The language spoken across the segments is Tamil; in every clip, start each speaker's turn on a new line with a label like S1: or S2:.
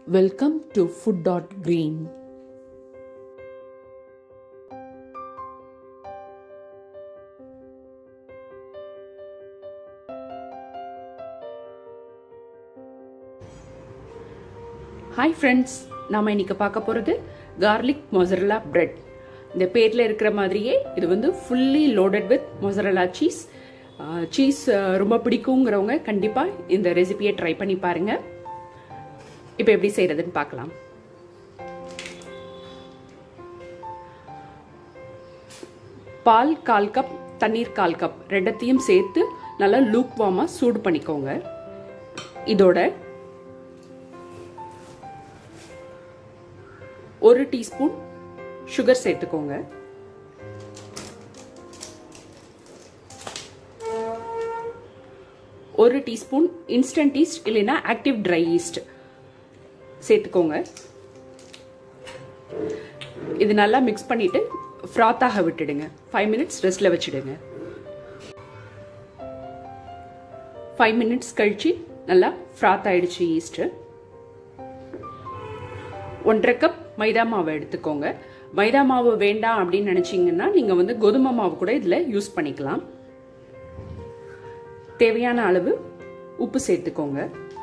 S1: Welcome to Food Dot Green. Hi friends நாம இன்னைக்கு பார்க்க போகிறது கார்லிக் மொசரலா பிரெட் இந்த பேரில் இருக்கிற மாதிரியே இது வந்து fully loaded with mozzarella cheese cheese ரொம்ப பிடிக்குங்கிறவங்க கண்டிப்பாக இந்த ரெசிபியை ட்ரை பண்ணி பாருங்க இப்போ எப்படி செய்கிறதுன்னு பார்க்கலாம் பால் கால் கப் தண்ணீர் கால் கப் ரெண்டத்தையும் சேர்த்து நல்லா லூக் வார்மாக சூடு பண்ணிக்கோங்க இதோட ஒரு டீஸ்பூன் சுகர் சேர்த்துக்கோங்க ஒரு டீஸ்பூன் இன்ஸ்டன்ட் ஈஸ்ட் இல்லைன்னா ஆக்டிவ் ட்ரை ஈஸ்ட் சேர்த்துக்கோங்க இது நல்லா மிக்ஸ் பண்ணிட்டு ஃப்ராத்தாக விட்டுடுங்க ஃபைவ் மினிட்ஸ் ரெஸ்ட்ல வச்சுடுங்க ஃபைவ் மினிட்ஸ் கழிச்சு நல்லா ஃப்ராத் ஆயிடுச்சு ஈஸ்ட்டு ஒன்றரை கப் மைதா மாவு எடுத்துக்கோங்க மைதா மாவு வேண்டாம் அப்படின்னு நினச்சிங்கன்னா நீங்கள் வந்து கோதுமை மாவு கூட இதில் யூஸ் பண்ணிக்கலாம் தேவையான அளவு உப்பு சேர்த்துக்கோங்க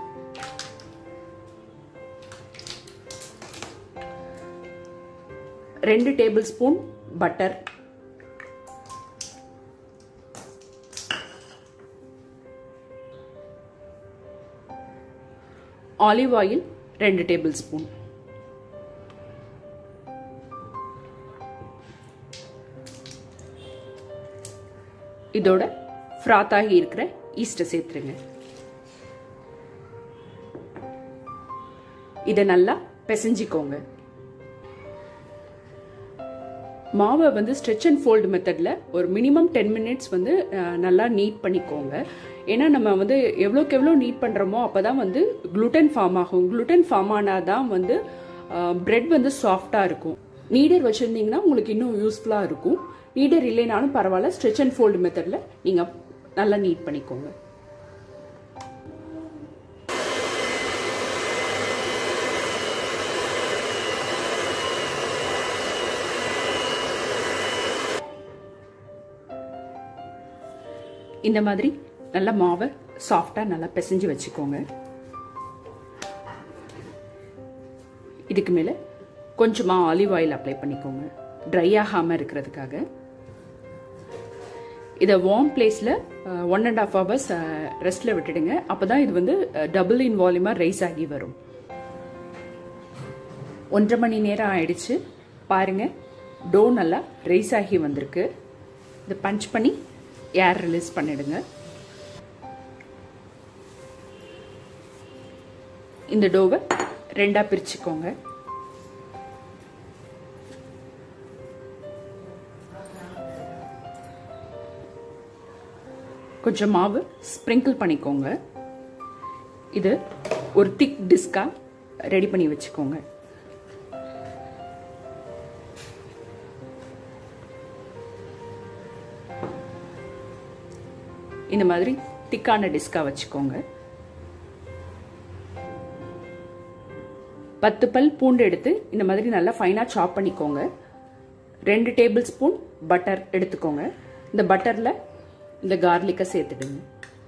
S1: ரெண்டு table spoon butter olive oil ரெண்டு டேபிள் ஸ்பூன் இதோட ஃப்ராத் ஆகி இருக்கிற ஈஸ்ட்டை சேர்த்துருங்க இதை நல்லா பிசைஞ்சிக்கோங்க மாவை வந்து ஸ்ட்ரெச் அண்ட் ஃபோல்டு மெத்தடில் ஒரு மினிமம் டென் மினிட்ஸ் வந்து நல்லா நீட் பண்ணிக்கோங்க ஏன்னா நம்ம வந்து எவ்வளோக்கு எவ்வளோ நீட் பண்ணுறோமோ அப்போ தான் வந்து குளுட்டன் ஃபார்ம் ஆகும் குளுட்டன் ஃபார்ம் ஆனால் தான் வந்து பிரெட் வந்து சாஃப்டாக இருக்கும் நீடர் வச்சுருந்தீங்கன்னா உங்களுக்கு இன்னும் யூஸ்ஃபுல்லாக இருக்கும் நீடர் இல்லைனாலும் பரவாயில்ல ஸ்ட்ரெச் அண்ட் ஃபோல்டு மெத்தடில் நீங்கள் நல்லா நீட் பண்ணிக்கோங்க இந்த மாதிரி நல்லா மாவை சாஃப்டாக நல்லா பிசைஞ்சு வச்சுக்கோங்க இதுக்கு மேலே கொஞ்சமாக ஆலிவ் ஆயில் அப்ளை பண்ணிக்கோங்க ட்ரை ஆகாமல் இருக்கிறதுக்காக இதை வார்ம் பிளேஸில் ஒன் அண்ட் ஆஃப் ஹவர்ஸ் ரெஸ்ட்டில் விட்டுடுங்க அப்போ தான் இது வந்து டபுள் இன் வால்யூமாக ரைஸ் ஆகி வரும் ஒன்றரை மணி நேரம் ஆயிடுச்சு பாருங்கள் டோ நல்லா ரைஸ் ஆகி வந்திருக்கு இதை பஞ்ச் பண்ணி ஏர் ரிலீஸ் பண்ணிடுங்க இந்த டோவை ரெண்டாக பிரிச்சுக்கோங்க கொஞ்சம் மாவு ஸ்ப்ரிங்கிள் பண்ணிக்கோங்க இது ஒரு திக் டிஸ்கா ரெடி பண்ணி வச்சுக்கோங்க இந்த மாதிரி திக்கான டிஸ்கா வச்சுக்கோங்க பத்து பல் பூண்டு எடுத்து இந்த மாதிரி நல்லா ஃபைனாக சாப் பண்ணிக்கோங்க ரெண்டு டேபிள் ஸ்பூன் பட்டர் எடுத்துக்கோங்க இந்த பட்டரில் இந்த கார்லிக்கை சேர்த்துடுங்க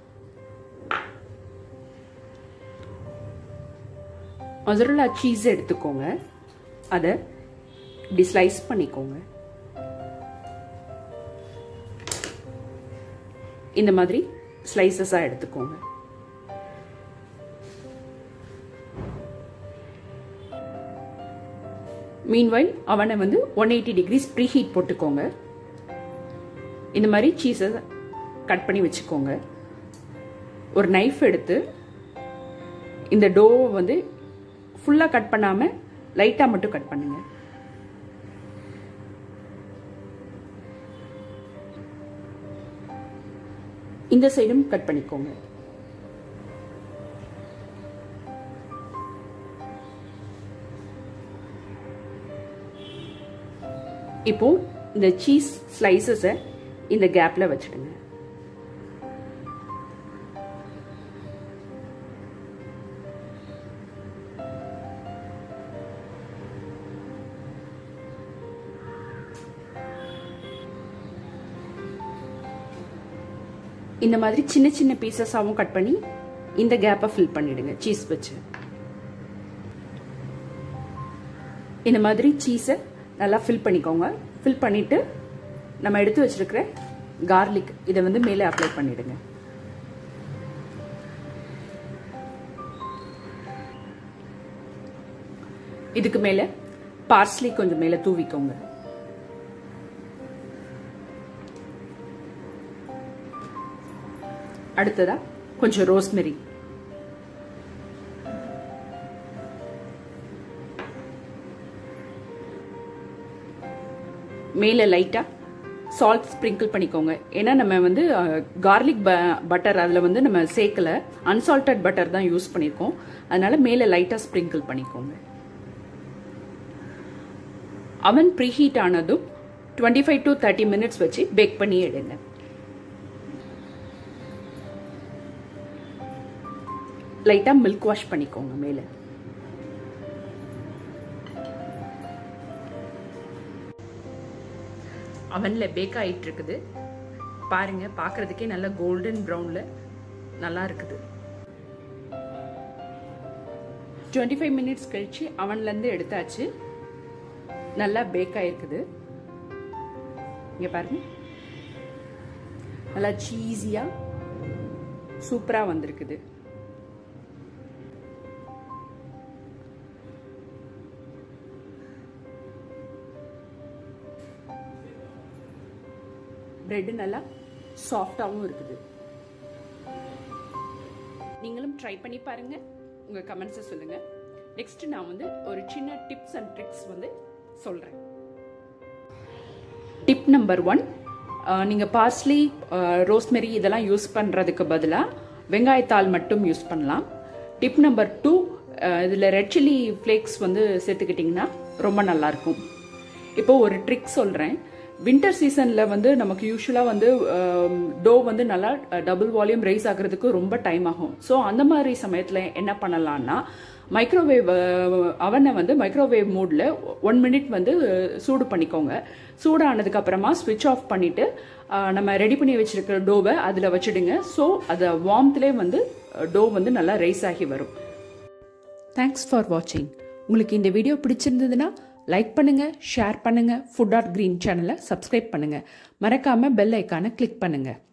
S1: மொசரலா சீஸ் எடுத்துக்கோங்க அதை இப்படி ஸ்லைஸ் பண்ணிக்கோங்க இந்த மாதிரி ஸ்லைசஸாக எடுத்துக்கோங்க மீன்வைல் அவனை வந்து one eighty degrees pre heat போட்டுக்கோங்க இந்த மாதிரி சீஸை கட் பண்ணி வச்சுக்கோங்க ஒரு நைஃப் எடுத்து இந்த டோவை வந்து ஃபுல்லாக கட் பண்ணாமல் லைட்டாக மட்டும் கட் பண்ணுங்கள் இந்த சைடும் கட் பண்ணிக்கோங்க இப்போ இந்த சீஸ் ஸ்லைசஸை இந்த கேப்பில் வச்சுடுங்க இந்த மாதிரி சின்ன சின்ன பீசஸாகவும் கட் பண்ணி இந்த கேப்பை ஃபில் பண்ணிடுங்க சீஸ் வச்சு இந்த மாதிரி சீஸை நல்லா ஃபில் பண்ணிக்கோங்க ஃபில் பண்ணிவிட்டு நம்ம எடுத்து வச்சிருக்கிற கார்லிக் இதை வந்து மேலே அப்ளை பண்ணிடுங்க இதுக்கு மேலே பார்ஸ்லி கொஞ்சம் மேலே தூவிக்கோங்க அடுத்ததா கொஞ்சம் ரோஸ்மெரி மேலே லைட்டாக சால்ட் ஸ்ப்ரிங்கிள் பண்ணிக்கோங்க ஏன்னா நம்ம வந்து கார்லிக் பட்டர் அதில் வந்து நம்ம சேர்க்கல அன்சால்டட் பட்டர் தான் யூஸ் பண்ணியிருக்கோம் அதனால மேலே லைட்டாக ஸ்ப்ரிங்கிள் பண்ணிக்கோங்க அவன் ப்ரீஹீட் ஆனதும் twenty five to thirty minutes வச்சு பேக் பண்ணி எடுங்க லைட்டாக மில்க் வாஷ் பண்ணிக்கோங்க மேலே அவனில் பேக் ஆகிட்டு இருக்குது பாருங்க பார்க்கறதுக்கே நல்ல கோல்டன் ப்ரௌனில் நல்லா இருக்குது டுவெண்ட்டி ஃபைவ் மினிட்ஸ் கழிச்சு அவன்லேருந்து எடுத்தாச்சு நல்லா பேக் ஆகிருக்குது இங்கே பாருங்க நல்லா சீஸியாக சூப்பராக வந்திருக்குது பிரெட் நல்லா சாஃப்டாகவும் இருக்குது நீங்களும் ட்ரை பண்ணி பாருங்க உங்க கமெண்ட்ஸை சொல்லுங்க நெக்ஸ்ட் நான் வந்து ஒரு சின்ன டிப்ஸ் அண்ட் ட்ரிக்ஸ் வந்து சொல்றேன் டிப் நம்பர் ஒன் நீங்கள் பார்ஸ்லி ரோஸ்மெரி இதெல்லாம் யூஸ் பண்ணுறதுக்கு பதிலாக வெங்காயத்தாள் மட்டும் யூஸ் பண்ணலாம் டிப் நம்பர் டூ இதில் ரெட் சில்லி ஃப்ளேக்ஸ் வந்து சேர்த்துக்கிட்டிங்கன்னா ரொம்ப நல்லாயிருக்கும் இப்போ ஒரு ட்ரிக் சொல்கிறேன் வின்டர் சீசனில் வந்து நமக்கு யூஸ்வலாக வந்து டோ வந்து நல்லா டபுள் வால்யூம் ரைஸ் ஆகிறதுக்கு ரொம்ப டைம் ஆகும் ஸோ அந்த மாதிரி சமயத்தில் என்ன பண்ணலான்னா மைக்ரோவேவ் அவனை வந்து மைக்ரோவேவ் மூடில் ஒன் மினிட் வந்து சூடு பண்ணிக்கோங்க சூடானதுக்கு அப்புறமா ஸ்விட்ச் ஆஃப் பண்ணிவிட்டு நம்ம ரெடி பண்ணி வச்சிருக்கிற டோவை அதில் வச்சுடுங்க ஸோ அதை வார்ம்த்லேயே வந்து டோ வந்து நல்லா ரைஸ் ஆகி வரும் தேங்க்ஸ் ஃபார் வாட்சிங் உங்களுக்கு இந்த வீடியோ பிடிச்சிருந்ததுன்னா லைக் பண்ணுங்க ஷேர் பண்ணுங்க ஃபுட் ஆர் கிரீன் சேனலை சப்ஸ்கிரைப் பண்ணுங்க மறக்காம பெல் ஐக்கானை கிளிக் பண்ணுங்க